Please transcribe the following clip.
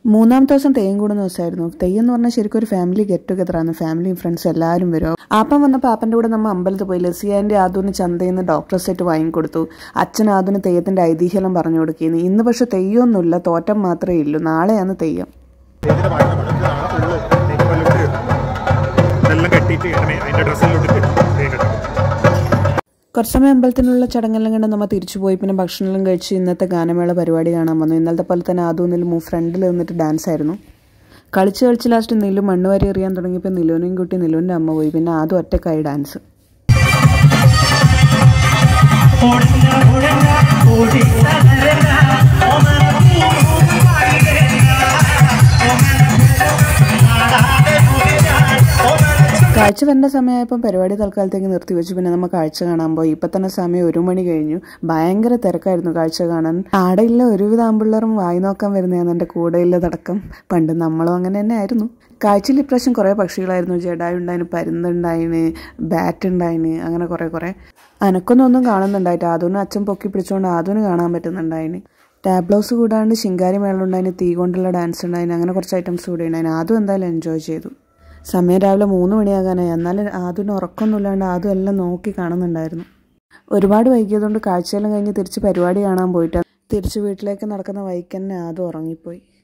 മൂന്നാമത്തെ ദിവസം തെയ്യം കൂടുന്ന ദിവസമായിരുന്നു തെയ്യം എന്ന് പറഞ്ഞാൽ ശരിക്കും ഒരു ഫാമിലി ഗെറ്റ് ടുഗദർ ആണ് ഫാമിലിയും ഫ്രണ്ട്സ് എല്ലാവരും വരും ആപ്പം വന്നപ്പോൾ ആപ്പൻ്റെ കൂടെ നമ്മൾ അമ്പലത്തിൽ പോയി ലസിയാൻ്റെ ആദൂന് ചന്തയിൽ നിന്ന് ഡോക്ടർ സെറ്റ് വാങ്ങിക്കൊടുത്തു അച്ഛൻ ആദൂന് തെയ്യത്തിൻ്റെ ഐതിഹ്യം പറഞ്ഞു കൊടുക്കുന്നു ഇന്ന് പക്ഷെ തെയ്യമൊന്നുമില്ല തോറ്റം മാത്രമേ ഉള്ളൂ നാളെയാണ് തെയ്യം ഇതിന്റെ ഭക്ഷണം ഇതാണ് ഫുള്ള് നെയ്മല്ലൂർ ഇതെല്ലാം കെട്ടിയിട്ട് ഇങ്ങനെ അതിന്റെ ഡ്രസ്സെല്ലാം ഇട്ടിട്ട് തേൻ കെട്ടും കുറച്ച് സമയം അമ്പലത്തിനുള്ള ചടങ്ങെല്ലാം കണ്ട് നമ്മൾ തിരിച്ചു പോയി പിന്നെ ഭക്ഷണമെല്ലാം കഴിച്ച് ഇന്നത്തെ ഗാനമേള പരിപാടി കാണാൻ വന്നു ഇന്നലത്തെ പോലെ തന്നെ ആദ്യം നിലും ഫ്രണ്ടിൽ നിന്നിട്ട് ഡാൻസ് ആയിരുന്നു കളിച്ച് കളിച്ച് ലാസ്റ്റ് നിലു മണ്ണ് വരെ എറിയാൻ തുടങ്ങിയപ്പോൾ നിലുവിനെയും കുട്ടി നിലുവിൻ്റെ അമ്മ പോയി പിന്നെ ആദ്യം ഒറ്റക്കായി ഡാൻസ് കാഴ്ച വരേണ്ട സമയമായപ്പോൾ പരിപാടി തൽക്കാലത്തേക്ക് നിർത്തിവെച്ചു പിന്നെ നമ്മൾ കാഴ്ച കാണാൻ പോയി ഇപ്പം തന്നെ സമയം ഒരു മണി കഴിഞ്ഞു ഭയങ്കര തിരക്കായിരുന്നു കാഴ്ച കാണാൻ ആടെയില്ല ഒരുവിധ ആമ്പിള്ളേരും വായി നോക്കാൻ വരുന്നതാണ് എൻ്റെ കൂടെയുള്ളതടക്കം പണ്ട് നമ്മളും അങ്ങനെ തന്നെ ആയിരുന്നു കാഴ്ചയിൽ ഇപ്രാവശ്യം കുറേ പക്ഷികളായിരുന്നു ജഡായി ഉണ്ടായിന് പരുന്നുണ്ടായിന് ബാറ്റ് ഉണ്ടായിന് അങ്ങനെ കുറേ കുറേ അനക്കൊന്നും ഒന്നും കാണുന്നുണ്ടായിട്ട് ആദൂന് അച്ഛൻ പൊക്കി പിടിച്ചുകൊണ്ട് ആദൂന് കാണാൻ പറ്റുന്നുണ്ടായിന് ടാബ്ലോസ് കൂടാണ്ട് ശിങ്കാരി മേളം ഉണ്ടായിന് തീ കൊണ്ടുള്ള ഡാൻസ് ഉണ്ടായിന് അങ്ങനെ കുറച്ച് ഐറ്റംസ് കൂടി ഉണ്ടായിന് അതും എന്തായാലും എൻജോയ് ചെയ്തു സമയം രാവിലെ മൂന്ന് മണിയാകാനായി എന്നാലും ആദ്യം ഉറക്കമൊന്നുമില്ലാണ്ട് ആദ്യം എല്ലാം നോക്കി കാണുന്നുണ്ടായിരുന്നു ഒരുപാട് വൈകിയതുകൊണ്ട് കാഴ്ചയെല്ലാം കഴിഞ്ഞ് തിരിച്ച് പരിപാടി കാണാൻ പോയിട്ട് തിരിച്ച് വീട്ടിലേക്ക് നടക്കുന്ന വൈക്ക് തന്നെ ആദ്യം ഉറങ്ങിപ്പോയി